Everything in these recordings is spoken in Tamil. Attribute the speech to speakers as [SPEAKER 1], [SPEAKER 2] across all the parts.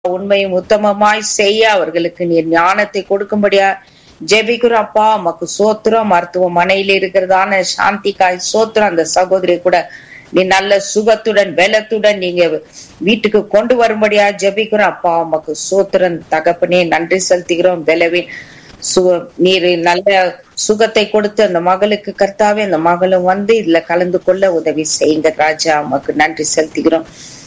[SPEAKER 1] உண்மையும் உத்தமமாய் செய்ய அவர்களுக்கு நீர் ஞானத்தை கொடுக்கும்படியா ஜெபிக்கிறோம் அப்பா உமக்கு சோத்திரம் மருத்துவமனையில் இருக்கிறதான சாந்திக்காய் சோத்திரம் அந்த சகோதரி கூட நீ நல்ல சுகத்துடன் பலத்துடன் நீங்க வீட்டுக்கு கொண்டு வரும்படியா ஜெபிக்கிறோம் அப்பா உமக்கு சோத்திரம் தகப்பனே நன்றி செலுத்துகிறோம் பலவின் சுக நீர் நல்ல சுகத்தை கொடுத்து அந்த மகளுக்கு கர்த்தாவே அந்த மகளும் வந்து இதுல கலந்து கொள்ள உதவி செய்யுங்க ராஜா உமக்கு நன்றி செலுத்துகிறோம்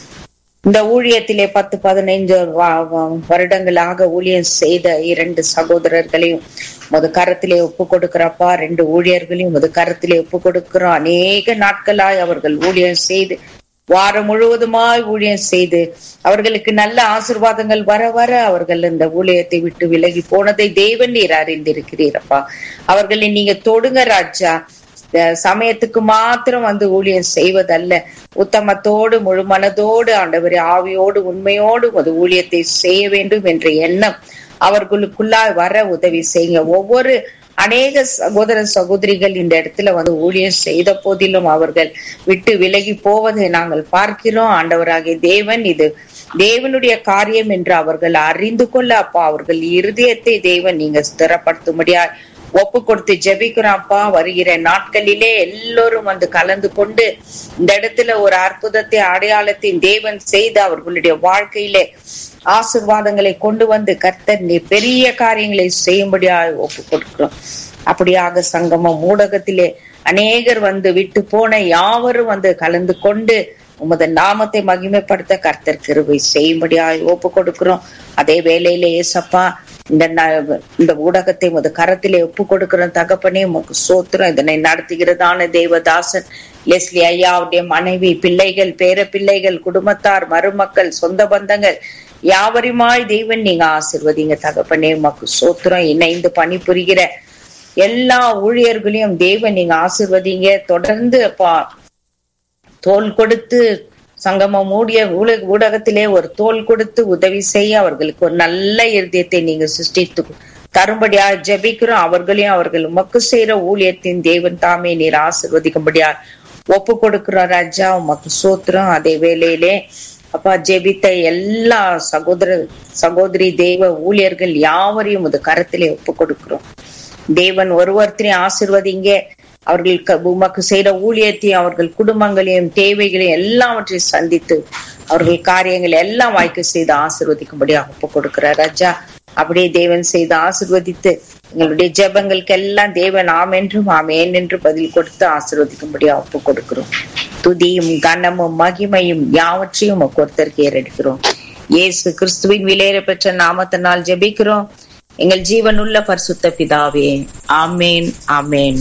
[SPEAKER 1] இந்த ஊழியத்திலே பத்து பதினைந்து வா- வா- வருடங்களாக ஊழியம் செய்த இரண்டு சகோதரர்களையும் முது கரத்திலே ஒப்பு கொடுக்கிறப்பா ரெண்டு ஊழியர்களையும் முது கரத்திலே ஒப்பு கொடுக்கிறோம் அநேக நாட்களாய் அவர்கள் ஊழியம் செய்து வாரம் முழுவதுமாய் ஊழியம் செய்து அவர்களுக்கு நல்ல ஆசிர்வாதங்கள் வர வர அவர்கள் இந்த ஊழியத்தை விட்டு விலகி போனதை தேவன் நீர் அறிந்திருக்கிறீரப்பா அவர்களை நீங்க தொடுங்க ராஜா அஹ் சமயத்துக்கு மாத்திரம் வந்து ஊழியம் செய்வதல்ல உத்தமத்தோடு முழு மனதோடு ஆண்டவரே ஆவியோடு உண்மையோடு ஒரு ஊழியத்தை செய்ய வேண்டும் என்ற எண்ணம் அவர்களுக்குள்ளாய் வர உதவி செய்யுங்க ஒவ்வொரு அநேக சகோதர சகோதரிகள் இந்த இடத்துல வந்து ஊழியம் செய்த போதிலும் அவர்கள் விட்டு விலகி போவதை நாங்கள் பார்க்கிறோம் ஆண்டவராகிய தேவன் இது தேவனுடைய காரியம் என்று அவர்கள் அறிந்து கொள்ள அப்பா அவர்கள் இருதயத்தை தேவன் நீங்க ஸ்திரப்படுத்தும்படியா ஒப்பு கொடுத்து ஜெபிக்கிறோம் அப்பா வருகிற நாட்களிலே எல்லோரும் வந்து கலந்து கொண்டு இந்த இடத்துல ஒரு அற்புதத்தை அடையாளத்தின் தேவன் செய்து அவர்களுடைய வாழ்க்கையிலே ஆசிர்வாதங்களை கொண்டு வந்து கர்த்தர் நீ பெரிய காரியங்களை செய்யும்படியாக ஒப்பு கொடுக்கிறோம் அப்படியாக சங்கமம் ஊடகத்திலே அநேகர் வந்து விட்டு போன யாவரும் வந்து கலந்து கொண்டு உமது நாமத்தை மகிமைப்படுத்த கர்த்தர் கிருபை செய்யும்படியாய் ஒப்பு கொடுக்கிறோம் அதே வேளையிலே ஏசப்பா இந்த ந- இந்த ஊடகத்தை உமது கரத்திலே ஒப்பு கொடுக்கிறோம் தகப்பனே உமக்கு சோத்திரம் இதனை நடத்துகிறதான தேவதாசன் லெஸ்லி ஐயாவுடைய மனைவி பிள்ளைகள் பேர பிள்ளைகள் குடும்பத்தார் மருமக்கள் சொந்த பந்தங்கள் யாவருமாய் தெய்வன் நீங்க ஆசிர்வதிங்க தகப்பனே உமக்கு சோத்திரம் இணைந்து பணிபுரிகிற எல்லா ஊழியர்களையும் தேவன் நீங்க ஆசிர்வதிங்க தொடர்ந்து அப்பா தோல் கொடுத்து சங்கமம் மூடிய ஊட- ஊடகத்திலே ஒரு தோல் கொடுத்து உதவி செய்ய அவர்களுக்கு ஒரு நல்ல இருதயத்தை நீங்க சிருஷ்டித்து தரும்படியா ஜெபிக்கிறோம் அவர்களையும் அவர்கள் உமக்கு செய்யற ஊழியத்தின் தேவன் தாமே நீர் ஆசிர்வதிக்கும்படியா ஒப்பு கொடுக்கிறோம் ராஜா உமக்கு சோத்திரம் அதே வேளையிலே அப்பா ஜெபித்த எல்லா சகோதர சகோதரி தெய்வ ஊழியர்கள் யாவரையும் உமது கரத்திலே ஒப்பு கொடுக்கிறோம் தேவன் ஒருவர்த்தரையும் ஆசிர்வதிங்க அவர்கள் க- உமக்கு செய்த ஊழியத்தையும் அவர்கள் குடும்பங்களையும் தேவைகளையும் எல்லாவற்றையும் சந்தித்து அவர்கள் காரியங்களை எல்லாம் வாய்க்க செய்து ஆசிர்வதிக்கும்படியாக ஒப்பு கொடுக்கிறார் ராஜா அப்படியே தேவன் செய்து ஆசிர்வதித்து எங்களுடைய ஜெபங்களுக்கு எல்லாம் தேவன் ஆம் என்றும் ஆமேன் என்று பதில் கொடுத்து ஆசிர்வதிக்கும்படியாக ஒப்பு கொடுக்கிறோம் துதியும் கனமும் மகிமையும் யாவற்றையும் உமக்கு ஒருத்தருக்கு ஏறெடுக்கிறோம் இயேசு கிறிஸ்துவின் விலையேற பெற்ற நாமத்தினால் ஜெபிக்கிறோம் எங்கள் ஜீவனுள்ள பரிசுத்த பிதாவே ஆமேன் ஆமேன்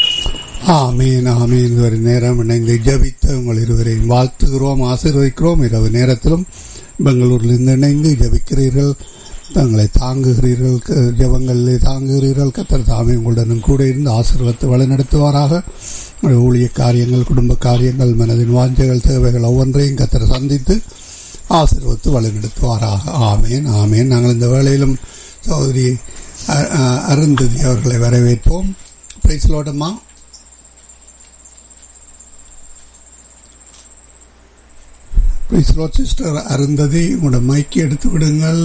[SPEAKER 2] ஆமீன் ஆமீன் ஒரு நேரம் இணைந்து ஜபித்த உங்கள் இருவரையும் வாழ்த்துகிறோம் ஆசீர்வதிக்கிறோம் இரவு நேரத்திலும் பெங்களூரிலிருந்து இணைந்து ஜபிக்கிறீர்கள் தங்களை தாங்குகிறீர்கள் க- ஜெபங்களிலே தாங்குகிறீர்கள் கத்தர் தாமே உங்களுடனும் கூட இருந்து ஆசீர்வத்து வழிநடத்துவாராக உங்களுடைய ஊழிய காரியங்கள் குடும்ப காரியங்கள் மனதின் வாஞ்சைகள் தேவைகள் ஒவ்வொன்றையும் கத்தர் சந்தித்து ஆசீர்வத்து வழிநடத்துவாராக ஆமேன் ஆமேன் நாங்கள் இந்த வேளையிலும் சகோதரி அ- அ- அருந்ததி அவர்களை வரவேற்போம் பிரைஸ்லோடம்மா பிரைஸ்லோ சிஸ்டர் அருந்ததி உங்களோட மைக்கு எடுத்து விடுங்கள்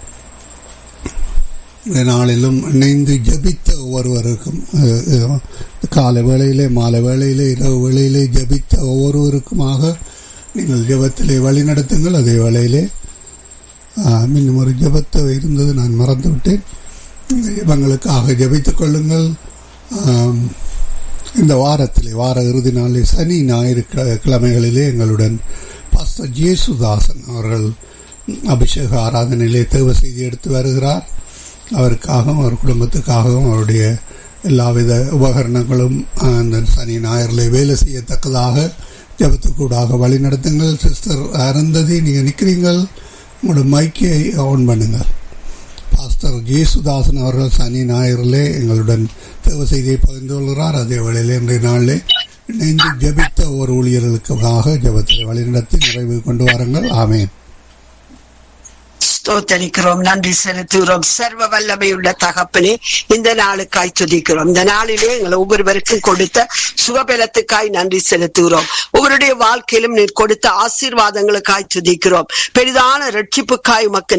[SPEAKER 2] இந்த நாளிலும் இணைந்து ஜபித்த ஒவ்வொருவருக்கும் அஹ், அஹ், காலை வேளையிலே மாலை வேளையிலே இரவு வேளையிலே ஜபித்த ஒவ்வொருவருக்குமாக நீங்கள் ஜெபத்திலே வழி நடத்துங்கள் அதே வேளையிலே ஆஹ், இன்னும் ஒரு ஜெபத்தை இருந்தது நான் மறந்து விட்டேன் இந்த ஜெபங்களுக்காக ஜெபித்துக் கொள்ளுங்கள் ஆம், இந்த வாரத்திலே வார இறுதி நாளில் சனி ஞாயிறு கிழ- கிழமைகளிலே எங்களுடன் பாஸ்டர் ஜேசுதாசன் அவர்கள் அபிஷேக ஆராதனையிலே தேவ செய்தி எடுத்து வருகிறார் அவருக்காகவும் அவர் குடும்பத்துக்காகவும் அவருடைய எல்லாவித உபகரணங்களும் ஆஹ், அந்த சனி ஞாயிறிலே வேலை செய்யத்தக்கதாக ஜபத்துக்கூடாக வழி நடத்துங்கள் சிஸ்டர் அருந்ததி நீங்கள் நிற்கிறீங்கள் உங்களோட மைக்கை ஆன் பண்ணுங்கள் பாஸ்டர் ஜேசுதாசன் அவர்கள் சனி ஞாயிறிலே எங்களுடன் தேவ செய்தியை பகிர்ந்து கொள்கிறார் அதே வேளையிலே இன்றைய நாளிலே இணைந்து ஜெபித்த ஒரு ஊழியர்களுக்காக ஜெபத்தை வழிநடத்தி நிறைவு கொண்டு வாருங்கள் ஆமேன்
[SPEAKER 3] ஸ்தோத்தரிக்கிறோம் நன்றி செலுத்துகிறோம் சர்வ வல்லமையுள்ள தகப்பனே இந்த நாளுக்காய் துதிக்கிறோம் இந்த நாளிலே எங்கள் ஒவ்வொருவருக்கும் கொடுத்த சுகபலத்துக்காய் நன்றி செலுத்துகிறோம் ஒவ்வொருடைய வாழ்க்கையிலும் நீர் கொடுத்த ஆசீர்வாதங்களுக்காய் துதிக்கிறோம் பெரிதான ரட்சிப்புக்காய் உமக்கு